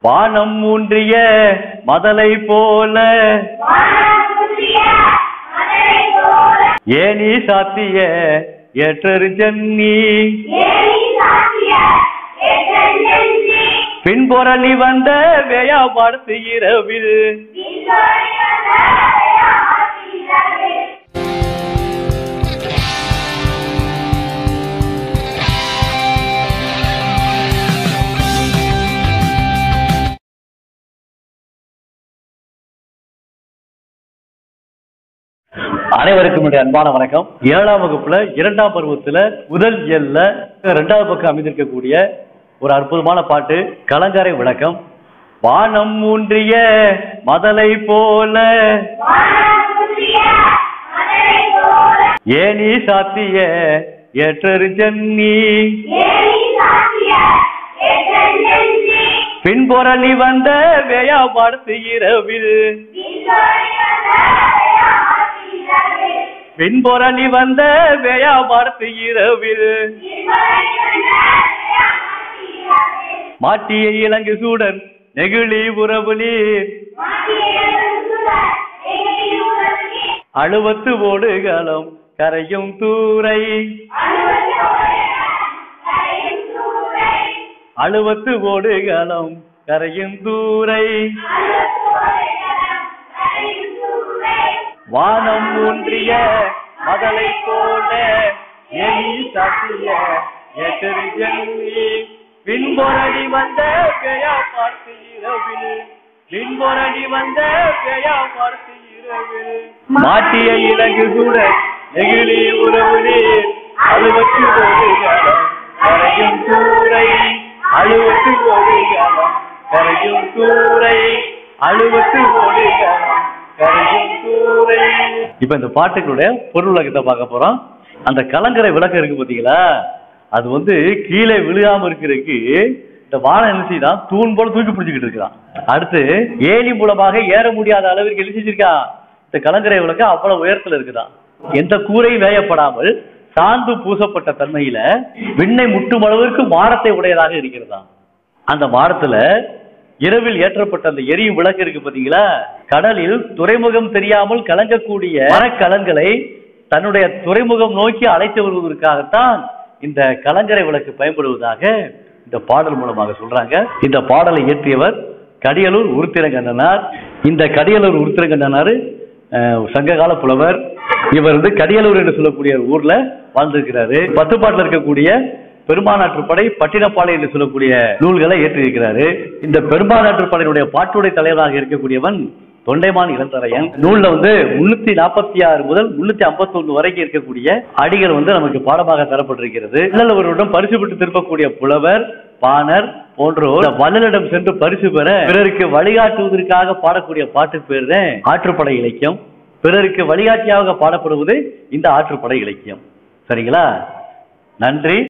வானம் ஊன்றிய மதலை போல ஏனி சாத்திய ஏற்றறிஞ்சன்னி பின்புறணி வந்த வேயாபாடத்து இரவில் அனைவருக்கும் என்னுடைய அன்பான வணக்கம் ஏழாம் வகுப்புல இரண்டாம் பருவத்துல முதல் எல்ல இரண்டாவது பக்கம் அமைந்திருக்கக்கூடிய ஒரு அற்புதமான பாட்டு கலங்கரை விளக்கம் வானம் ஊன்றிய மதலை போல ஏனி சாத்திய ஏற்றறிஞ்சன்னி பின்புறணி வந்த வேயாபாடத்து இரவில் பின்புறணி வந்த வேயாபாடத்து இரவில் மாட்டிய இலங்கு சூடன் நெகிழி உறவு நீர் அழுவத்து ஓடுகளம் கரையும் தூரை அழுவத்து ஓடுகளம் கரையும் தூரை வானம் ஊன்றிய மதலை போல எலி சாத்திய எதிர்ஜன்னி பின்பொரடி வந்த பெயா பார்த்து இரவில் பின்பொரடி வந்த பெயா பார்த்து இரவில் மாட்டிய இலகு கூட நெகிழி உறவு நீர் அழுவத்து ஓடுகளம் கரையும் தூரை அழுவத்து ஓடுகளம் கரையும் தூரை அழுவத்து ஓடுகளம் கரையும் தூரை இப்ப இந்த பாட்டுகளுடைய பொருள் விளக்கத்தை பார்க்க போறோம் அந்த கலங்கரை விளக்கம் இருக்கு பாத்தீங்களா அது வந்து கீழே விழுகாம இருக்கிறதுக்கு இந்த வாழை என்ன செய்தான் தூண் போல தூக்கி பிடிச்சிக்கிட்டு இருக்கான் அடுத்து ஏணி மூலமாக ஏற முடியாத அளவிற்கு என்ன செஞ்சிருக்கான் இந்த கலங்கரை விளக்கம் அவ்வளவு உயரத்துல இருக்குதான் எந்த கூரையும் வேயப்படாமல் சாந்து பூசப்பட்ட தன்மையில விண்ணை முட்டும் அளவிற்கு மாடத்தை உடையதாக இருக்கிறதாம் அந்த மாடத்துல இரவில் ஏற்றப்பட்ட அந்த எரியும் விளக்கு இருக்கு பாத்தீங்களா கடலில் துறைமுகம் தெரியாமல் கலங்கக்கூடிய மரக்கலன்களை தன்னுடைய துறைமுகம் நோக்கி அழைத்து வருவதற்காகத்தான் இந்த கலங்கரை விளக்கு பயன்படுவதாக இந்த பாடல் மூலமாக சொல்றாங்க இந்த பாடலை இயற்றியவர் கடியலூர் உருத்திரங்கண்ணனார் இந்த கடியலூர் உருத்திரங்கண்ணனார் அஹ், சங்ககால புலவர் இவர் வந்து கடியலூர் என்று சொல்லக்கூடிய ஒரு ஊர்ல வாழ்ந்திருக்கிறாரு பத்து பாட்டுல இருக்கக்கூடிய பெருமானாற்றுப்படை பட்டினப்பாளை என்று சொல்லக்கூடிய நூல்களை ஏற்றிருக்கிறாரு இந்த பெருமானாற்றுப்படையினுடைய பாட்டுடை தலைவராக இருக்கக்கூடியவன் தொண்டைமான் இளந்தரையன் நூல்ல வந்து முன்னூத்தி நாற்பத்தி ஆறு முதல் முன்னூத்தி ஐம்பத்தி ஒண்ணு வரைக்கும் இருக்கக்கூடிய அடிகள் வந்து நமக்கு பாடமாக தரப்பட்டிருக்கிறது வள்ளலவருடன் பரிசு பெற்று திருப்பக்கூடிய புலவர் பாணர் போன்றோர் இந்த வள்ளலிடம் சென்று பரிசு பெற பிறருக்கு வழிகாட்டுவதற்காக பாடக்கூடிய பாட்டு பேர் தான் ஆற்றுப்படை இலக்கியம் பிறருக்கு வழிகாட்டியாக பாடப்படுவது இந்த ஆற்றுப்படை இலக்கியம் சரிங்களா நன்றி